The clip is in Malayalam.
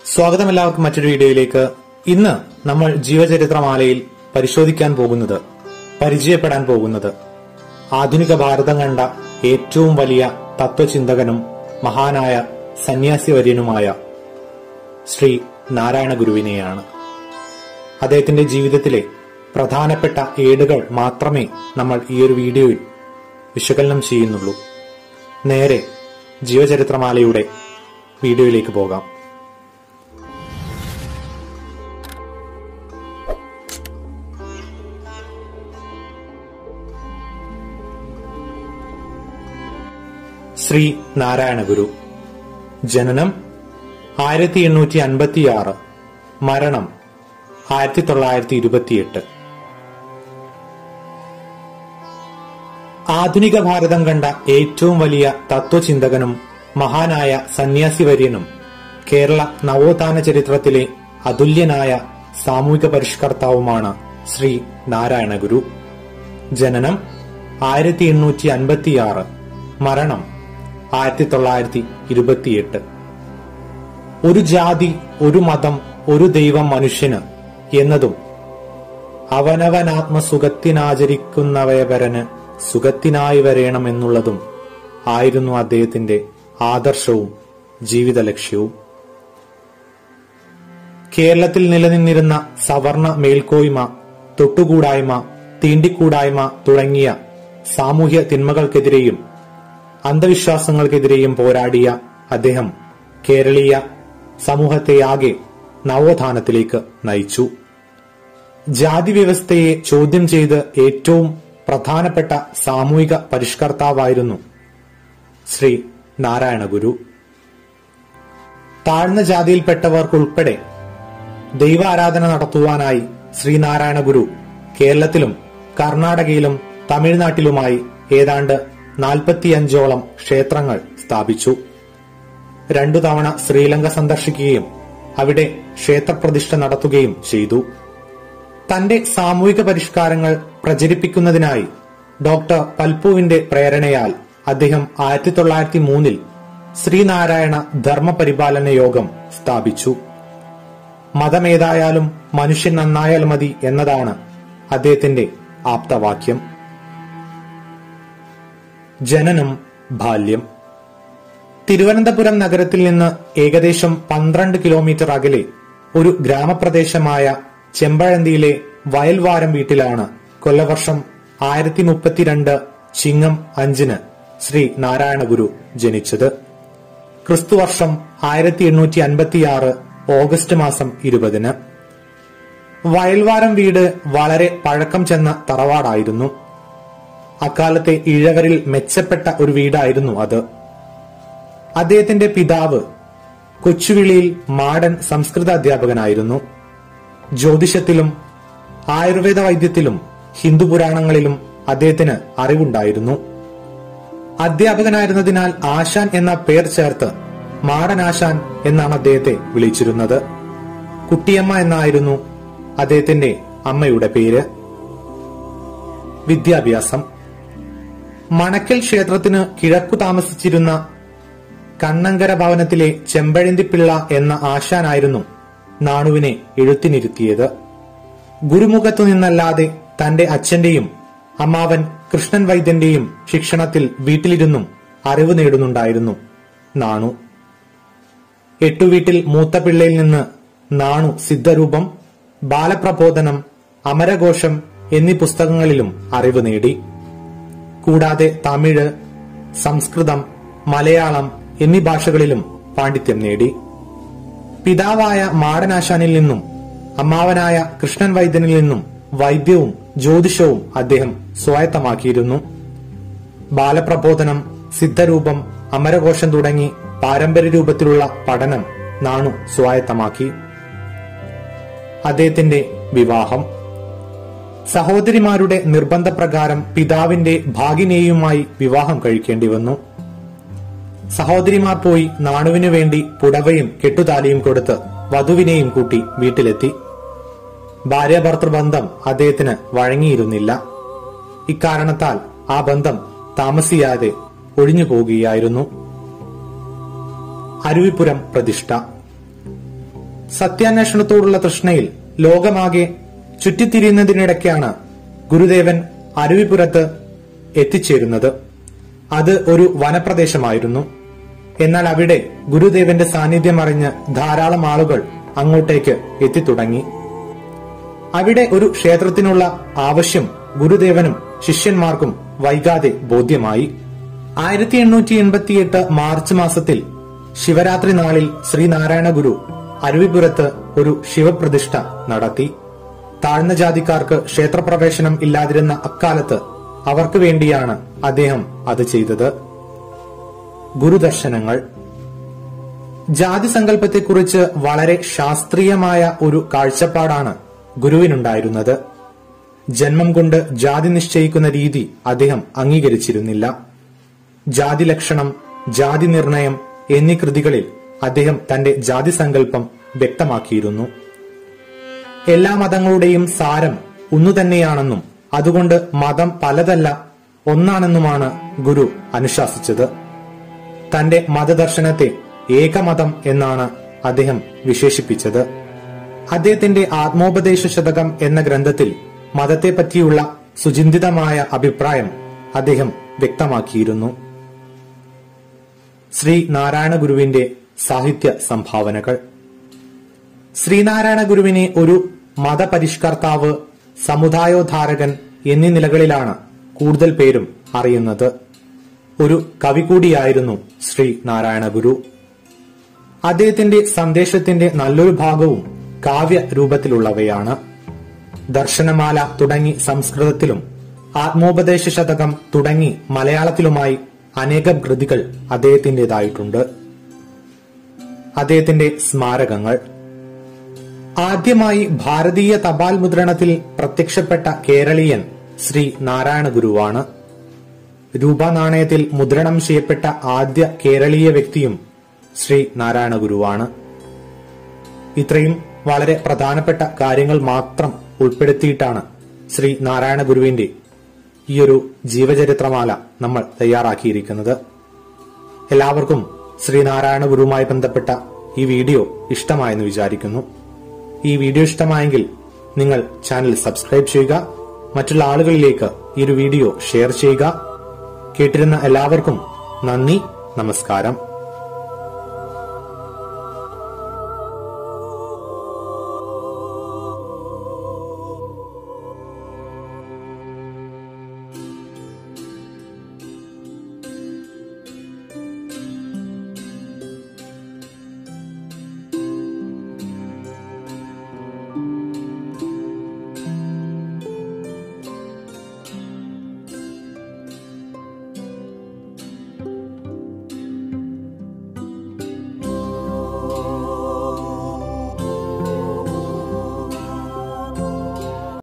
സ്വാഗതം എല്ലാവർക്കും മറ്റൊരു വീഡിയോയിലേക്ക് ഇന്ന് നമ്മൾ ജീവചരിത്രമാലയിൽ പരിശോധിക്കാൻ പോകുന്നത് പരിചയപ്പെടാൻ പോകുന്നത് ആധുനിക ഭാരതം കണ്ട ഏറ്റവും വലിയ തത്വചിന്തകനും മഹാനായ സന്യാസിവര്യനുമായ ശ്രീ നാരായണ ഗുരുവിനെയാണ് അദ്ദേഹത്തിന്റെ ജീവിതത്തിലെ പ്രധാനപ്പെട്ട ഏടുകൾ മാത്രമേ നമ്മൾ ഈ ഒരു വീഡിയോയിൽ വിശകലനം ചെയ്യുന്നുള്ളൂ നേരെ ജീവചരിത്രമാലയുടെ വീഡിയോയിലേക്ക് പോകാം ശ്രീ നാരായണ ഗുരു ജനനം ആയിരത്തി എണ്ണൂറ്റി അൻപത്തിയാറ് മരണം ആയിരത്തി തൊള്ളായിരത്തി ഇരുപത്തിയെട്ട് ആധുനിക ഭാരതം കണ്ട ഏറ്റവും വലിയ തത്വചിന്തകനും മഹാനായ സന്യാസിവര്യനും കേരള നവോത്ഥാന ചരിത്രത്തിലെ അതുല്യനായ സാമൂഹിക പരിഷ്കർത്താവുമാണ് ശ്രീ നാരായണ ഗുരു ജനനം ആയിരത്തി എണ്ണൂറ്റി അൻപത്തിയാറ് മരണം ആയിരത്തി തൊള്ളായിരത്തി ഇരുപത്തിയെട്ട് ഒരു ജാതി ഒരു മതം ഒരു ദൈവം മനുഷ്യന് എന്നതും അവനവനാത്മസുഖത്തിനാചരിക്കുന്നവയവരന് സുഖത്തിനായി വരേണം എന്നുള്ളതും ആയിരുന്നു അദ്ദേഹത്തിന്റെ ആദർശവും ജീവിത ലക്ഷ്യവും കേരളത്തിൽ നിലനിന്നിരുന്ന സവർണ മേൽക്കോയ്മ തൊട്ടുകൂടായ്മ തീണ്ടിക്കൂടായ്മ തുടങ്ങിയ സാമൂഹ്യ തിന്മകൾക്കെതിരെയും അന്ധവിശ്വാസങ്ങൾക്കെതിരെയും പോരാടിയ അദ്ദേഹം കേരളീയ സമൂഹത്തെയാകെ നവോത്ഥാനത്തിലേക്ക് നയിച്ചു ജാതി വ്യവസ്ഥയെ ചോദ്യം ചെയ്ത് ഏറ്റവും പ്രധാനപ്പെട്ട സാമൂഹിക പരിഷ്കർത്താവായിരുന്നു ശ്രീ നാരായണ ഗുരു താഴ്ന്ന ജാതിയിൽപ്പെട്ടവർക്കുൾപ്പെടെ ദൈവാരാധന നടത്തുവാനായി ശ്രീനാരായണ ഗുരു കേരളത്തിലും കർണാടകയിലും തമിഴ്നാട്ടിലുമായി ഏതാണ്ട് നാൽപ്പത്തിയഞ്ചോളം ക്ഷേത്രങ്ങൾ സ്ഥാപിച്ചു രണ്ടു തവണ ശ്രീലങ്ക സന്ദർശിക്കുകയും അവിടെ ക്ഷേത്രപ്രതിഷ്ഠ നടത്തുകയും ചെയ്തു തന്റെ സാമൂഹിക പരിഷ്കാരങ്ങൾ പ്രചരിപ്പിക്കുന്നതിനായി ഡോക്ടർ പൽപുവിന്റെ പ്രേരണയാൽ അദ്ദേഹം ആയിരത്തി തൊള്ളായിരത്തി മൂന്നിൽ ശ്രീനാരായണ ധർമ്മപരിപാലന യോഗം സ്ഥാപിച്ചു മതമേതായാലും മനുഷ്യൻ നന്നായാൽ മതി എന്നതാണ് അദ്ദേഹത്തിന്റെ ആപ്തവാക്യം ജനനം ബാല്യം തിരുവനന്തപുരം നഗരത്തിൽ നിന്ന് ഏകദേശം പന്ത്രണ്ട് കിലോമീറ്റർ അകലെ ഒരു ഗ്രാമപ്രദേശമായ ചെമ്പഴന്തിയിലെ വയൽവാരം വീട്ടിലാണ് കൊല്ലവർഷം ആയിരത്തി മുപ്പത്തിരണ്ട് ചിങ്ങം അഞ്ചിന് ശ്രീ നാരായണ ഗുരു ജനിച്ചത് ക്രിസ്തുവർഷം ആയിരത്തി എണ്ണൂറ്റി അൻപത്തിയാറ് ഓഗസ്റ്റ് മാസം ഇരുപതിന് വയൽവാരം വീട് വളരെ പഴക്കം ചെന്ന തറവാടായിരുന്നു അക്കാലത്തെ ഇഴവരിൽ മെച്ചപ്പെട്ട ഒരു വീടായിരുന്നു അത് അദ്ദേഹത്തിന്റെ പിതാവ് കൊച്ചുവിളിയിൽ മാടൻ സംസ്കൃത അധ്യാപകനായിരുന്നു ജ്യോതിഷത്തിലും ആയുർവേദ വൈദ്യത്തിലും ഹിന്ദു പുരാണങ്ങളിലും അദ്ദേഹത്തിന് അറിവുണ്ടായിരുന്നു അധ്യാപകനായിരുന്നതിനാൽ ആശാൻ എന്ന പേർ ചേർത്ത് മാടൻ ആശാൻ എന്നാണ് അദ്ദേഹത്തെ വിളിച്ചിരുന്നത് കുട്ടിയമ്മ എന്നായിരുന്നു അദ്ദേഹത്തിന്റെ അമ്മയുടെ പേര് വിദ്യാഭ്യാസം മണക്കൽ ക്ഷേത്രത്തിന് കിഴക്കു താമസിച്ചിരുന്ന കണ്ണങ്കര ഭവനത്തിലെ ചെമ്പഴന്തിപ്പിള്ള എന്ന ആശാനായിരുന്നു നാണുവിനെ എഴുത്തിനിരുത്തിയത് ഗുരുമുഖത്തു നിന്നല്ലാതെ തന്റെ അച്ഛന്റെയും അമ്മാവൻ കൃഷ്ണൻ വൈദ്യന്റെയും ശിക്ഷണത്തിൽ വീട്ടിലിരുന്നും അറിവ് നേടുന്നുണ്ടായിരുന്നു നാണു എട്ടുവീട്ടിൽ മൂത്ത പിള്ളയിൽ നിന്ന് നാണു സിദ്ധരൂപം ബാലപ്രബോധനം അമരഘോഷം എന്നീ പുസ്തകങ്ങളിലും അറിവ് നേടി കൂടാതെ തമിഴ് സംസ്കൃതം മലയാളം എന്നീ ഭാഷകളിലും പാണ്ഡിത്യം നേടി പിതാവായ മാടനാശാനിൽ നിന്നും അമ്മാവനായ കൃഷ്ണൻ വൈദ്യനിൽ നിന്നും വൈദ്യവും ജ്യോതിഷവും അദ്ദേഹം സ്വായത്തമാക്കിയിരുന്നു ബാലപ്രബോധനം സിദ്ധരൂപം അമരഘോഷം തുടങ്ങി പാരമ്പര്യ രൂപത്തിലുള്ള പഠനം നാണു സ്വായത്തമാക്കി അദ്ദേഹത്തിന്റെ വിവാഹം സഹോദരിമാരുടെ നിർബന്ധപ്രകാരം പിതാവിന്റെ ഭാഗിനേയുമായി വിവാഹം കഴിക്കേണ്ടി വന്നു സഹോദരിമാർ പോയി നാണുവിനു വേണ്ടി പുടവയും കെട്ടുതാലിയും കൊടുത്ത് വധുവിനെയും കൂട്ടി വീട്ടിലെത്തി ഭാര്യാഭർത്തൃ ബന്ധം അദ്ദേഹത്തിന് വഴങ്ങിയിരുന്നില്ല ഇക്കാരണത്താൽ ആ ബന്ധം താമസിയാതെ ഒഴിഞ്ഞു പോകുകയായിരുന്നു അരുവിപുരം പ്രതിഷ്ഠ സത്യാന്വേഷണത്തോടുള്ള തൃഷ്ണയിൽ ലോകമാകെ ചുറ്റിത്തിരിയുന്നതിനിടയ്ക്കാണ് ഗുരുദേവൻ അരുവിപുരത്ത് എത്തിച്ചേരുന്നത് അത് ഒരു വനപ്രദേശമായിരുന്നു എന്നാൽ അവിടെ ഗുരുദേവന്റെ സാന്നിധ്യം അറിഞ്ഞ് ധാരാളം ആളുകൾ അങ്ങോട്ടേക്ക് എത്തിത്തുടങ്ങി അവിടെ ഒരു ക്ഷേത്രത്തിനുള്ള ആവശ്യം ഗുരുദേവനും ശിഷ്യന്മാർക്കും വൈകാതെ ബോധ്യമായി ആയിരത്തി എണ്ണൂറ്റി എൺപത്തിയെട്ട് മാർച്ച് മാസത്തിൽ ശിവരാത്രി നാളിൽ ശ്രീനാരായണ ഗുരു അരുവിപുരത്ത് ഒരു ശിവപ്രതിഷ്ഠ നടത്തി താഴ്ന്ന ജാതിക്കാർക്ക് ക്ഷേത്രപ്രവേശനം ഇല്ലാതിരുന്ന അക്കാലത്ത് അവർക്ക് വേണ്ടിയാണ് അദ്ദേഹം അത് ചെയ്തത് ഗുരുദർശനങ്ങൾ ജാതി സങ്കല്പത്തെക്കുറിച്ച് വളരെ ശാസ്ത്രീയമായ ഒരു കാഴ്ചപ്പാടാണ് ഗുരുവിനുണ്ടായിരുന്നത് ജന്മം കൊണ്ട് ജാതി നിശ്ചയിക്കുന്ന രീതി അദ്ദേഹം അംഗീകരിച്ചിരുന്നില്ല ജാതി ലക്ഷണം ജാതി നിർണയം എന്നീ കൃതികളിൽ അദ്ദേഹം തന്റെ ജാതി സങ്കല്പം വ്യക്തമാക്കിയിരുന്നു എല്ലാ മതങ്ങളുടെയും സാരം ഒന്നുതന്നെയാണെന്നും അതുകൊണ്ട് മതം പലതല്ല ഒന്നാണെന്നുമാണ് ഗുരു അനുശാസിച്ചത് തന്റെ മതദർശനത്തെ ഏകമതം എന്നാണ് അദ്ദേഹം വിശേഷിപ്പിച്ചത് അദ്ദേഹത്തിന്റെ ആത്മോപദേശ ശതകം എന്ന ഗ്രന്ഥത്തിൽ മതത്തെപ്പറ്റിയുള്ള സുചിന്തിതമായ അഭിപ്രായം അദ്ദേഹം വ്യക്തമാക്കിയിരുന്നു ശ്രീ നാരായണ ഗുരുവിന്റെ സാഹിത്യ സംഭാവനകൾ ശ്രീനാരായണ ഗുരുവിനെ ഒരു മതപരിഷ്കർത്താവ് സമുദായോദ്ധാരകൻ എന്നീ നിലകളിലാണ് കൂടുതൽ പേരും അറിയുന്നത് ഒരു കവി കൂടിയായിരുന്നു ശ്രീ നാരായണ ഗുരു അദ്ദേഹത്തിന്റെ സന്ദേശത്തിന്റെ നല്ലൊരു ഭാഗവും കാവ്യ രൂപത്തിലുള്ളവയാണ് ദർശനമാല തുടങ്ങി സംസ്കൃതത്തിലും ആത്മോപദേശ ശതകം തുടങ്ങി മലയാളത്തിലുമായി അനേകം കൃതികൾ അദ്ദേഹത്തിന്റേതായിട്ടുണ്ട് അദ്ദേഹത്തിന്റെ സ്മാരകങ്ങൾ ആദ്യമായി ഭാരതീയ തപാൽ മുദ്രണത്തിൽ പ്രത്യക്ഷപ്പെട്ട കേരളീയൻ ശ്രീ നാരായണ ഗുരുവാണ് രൂപ നാണയത്തിൽ മുദ്രണം ചെയ്യപ്പെട്ട ആദ്യ കേരളീയ വ്യക്തിയും ശ്രീ നാരായണ ഗുരുവാണ് ഇത്രയും വളരെ പ്രധാനപ്പെട്ട കാര്യങ്ങൾ മാത്രം ഉൾപ്പെടുത്തിയിട്ടാണ് ശ്രീ നാരായണ ഗുരുവിന്റെ ഈയൊരു ജീവചരിത്രമാല നമ്മൾ തയ്യാറാക്കിയിരിക്കുന്നത് എല്ലാവർക്കും ശ്രീനാരായണ ഗുരുവുമായി ബന്ധപ്പെട്ട ഈ വീഡിയോ ഇഷ്ടമായെന്ന് വിചാരിക്കുന്നു ഈ വീഡിയോ ഇഷ്ടമായെങ്കിൽ നിങ്ങൾ ചാനൽ സബ്സ്ക്രൈബ് ചെയ്യുക മറ്റുള്ള ആളുകളിലേക്ക് ഈ ഒരു വീഡിയോ ഷെയർ ചെയ്യുക കേട്ടിരുന്ന എല്ലാവർക്കും നന്ദി നമസ്കാരം